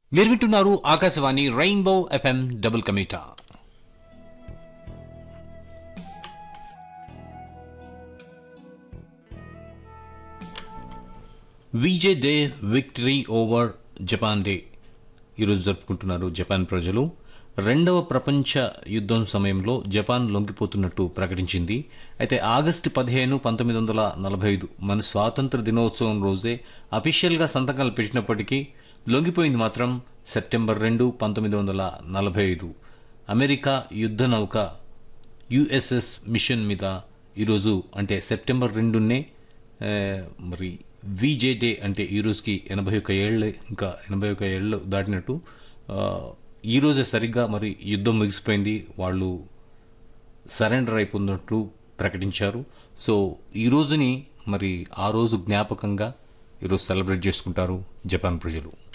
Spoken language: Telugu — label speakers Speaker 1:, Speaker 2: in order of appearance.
Speaker 1: మీరు వింటున్నారు ఆకాశవాణి రెయిన్బో ఎఫ్ఎం డబుల్ కమీటా VJ day victory over Japan day ఈరోజు జరుపుకుంటున్నారు జపాన్ ప్రజలు రెండవ ప్రపంచ యుద్ధం సమయంలో జపాన్ లొంగిపోతున్నట్టు ప్రకటించింది అయితే ఆగస్టు పదిహేను పంతొమ్మిది వందల నలభై ఐదు మన స్వాతంత్ర దినోత్సవం రోజే అఫీషియల్గా సంతకాలు పెట్టినప్పటికీ లొంగిపోయింది మాత్రం సెప్టెంబర్ రెండు పంతొమ్మిది వందల నలభై ఐదు అమెరికా యుద్ధ నౌక యుఎస్ఎస్ మిషన్ మీద ఈరోజు అంటే సెప్టెంబర్ రెండునే ఆ, మరి విజే డే అంటే ఈ రోజుకి ఎనభై ఒక్క ఏళ్ళు ఇంకా ఎనభై ఒక్క ఏళ్ళు దాటినట్టు ఆ, ఈ రోజే సరిగ్గా మరి యుద్ధం ముగిసిపోయింది వాళ్ళు సరెండర్ అయిపోయినట్లు ప్రకటించారు సో ఈ రోజుని మరి ఆ రోజు జ్ఞాపకంగా ఈరోజు సెలబ్రేట్ చేసుకుంటారు జపాన్ ప్రజలు